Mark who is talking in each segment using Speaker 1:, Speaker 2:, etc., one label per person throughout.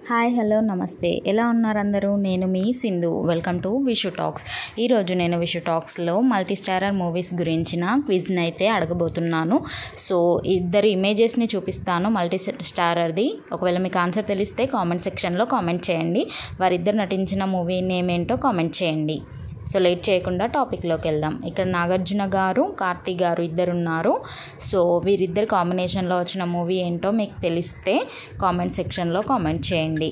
Speaker 1: hi hello నమస్తే ఎలా ఉన్నారు అందరూ నేను మీ Sindhu welcome to Vishu talks ఈరోజు నేను విషు టాక్స్లో మల్టీ స్టారర్ మూవీస్ గురించిన క్విజ్ని అయితే అడగబోతున్నాను సో ఇద్దరు ఇమేజెస్ని చూపిస్తాను మల్టీ స్టారర్ది ఒకవేళ మీకు ఆన్సర్ తెలిస్తే కామెంట్ సెక్షన్లో కామెంట్ చేయండి వారిద్దరు నటించిన మూవీ నేమ్ ఏంటో కామెంట్ చేయండి సో లేట్ చేయకుండా టాపిక్లోకి వెళ్దాం ఇక్కడ నాగార్జున గారు కార్తీక్ గారు ఇద్దరు ఉన్నారు సో వీరిద్దరు కాంబినేషన్లో వచ్చిన మూవీ ఏంటో మీకు తెలిస్తే కామెంట్ సెక్షన్లో కామెంట్ చేయండి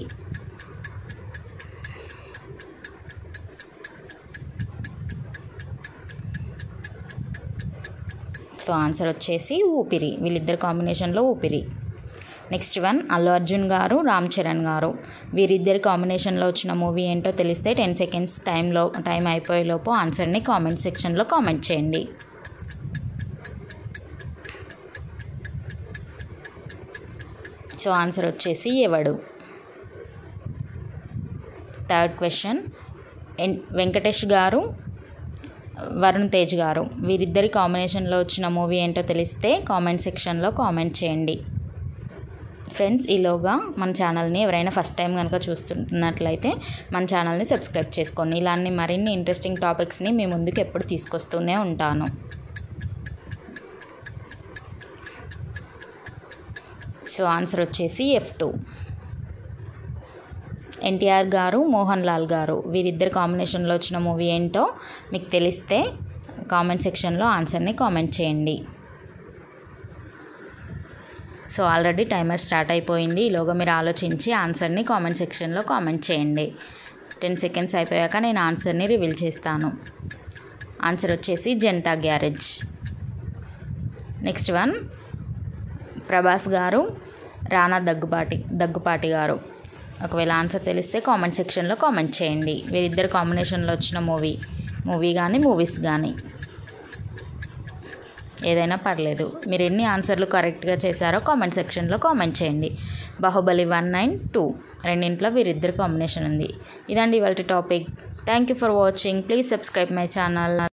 Speaker 1: సో ఆన్సర్ వచ్చేసి ఊపిరి వీళ్ళిద్దరు కాంబినేషన్లో ఊపిరి నెక్స్ట్ వన్ అల్లు అర్జున్ గారు రామ్ చరణ్ గారు వీరిద్దరి కాంబినేషన్లో వచ్చిన మూవీ ఏంటో తెలిస్తే టెన్ సెకండ్స్ టైంలో టైం అయిపోయేలోపు ఆన్సర్ని కామెంట్ సెక్షన్లో కామెంట్ చేయండి సో ఆన్సర్ వచ్చేసి ఎవడు థర్డ్ క్వశ్చన్ ఎన్ వెంకటేష్ గారు వరుణ్ తేజ్ గారు వీరిద్దరి కాంబినేషన్లో వచ్చిన మూవీ ఏంటో తెలిస్తే కామెంట్ సెక్షన్లో కామెంట్ చేయండి ఫ్రెండ్స్ ఈలోగా మన ఛానల్ని ఎవరైనా ఫస్ట్ టైం కనుక చూస్తున్నట్లయితే మన ఛానల్ని సబ్స్క్రైబ్ చేసుకోండి ఇలాంటి మరిన్ని ఇంట్రెస్టింగ్ టాపిక్స్ని మీ ముందుకు ఎప్పుడు తీసుకొస్తూనే ఉంటాను సో ఆన్సర్ వచ్చేసి ఎఫ్ టూ ఎన్టీఆర్ గారు మోహన్ లాల్ గారు వీరిద్దరు కాంబినేషన్లో వచ్చిన మూవీ ఏంటో మీకు తెలిస్తే కామెంట్ సెక్షన్లో ఆన్సర్ని కామెంట్ చేయండి సో ఆల్రెడీ టైమర్ స్టార్ట్ అయిపోయింది ఈలోగా మీరు ఆలోచించి ఆన్సర్ని కామెంట్ సెక్షన్లో కామెంట్ చేయండి టెన్ సెకండ్స్ అయిపోయాక నేను ఆన్సర్ని రివీల్ చేస్తాను ఆన్సర్ వచ్చేసి Janatha garage next one Prabhas garu Rana Daggubati Daggubati గారు ఒకవేళ ఆన్సర్ తెలిస్తే కామెంట్ సెక్షన్లో కామెంట్ చేయండి వీరిద్దరు కాంబినేషన్లో వచ్చిన మూవీ మూవీ కానీ మూవీస్ కానీ ఏదైనా పర్లేదు మీరు ఎన్ని ఆన్సర్లు కరెక్ట్గా చేశారో కామెంట్ సెక్షన్లో కామెంట్ చేయండి బాహుబలి వన్ నైన్ టూ రెండింట్లో వీరిద్దరు కాంబినేషన్ ఉంది ఇదండి ఇవాళ topic thank you for watching please subscribe my channel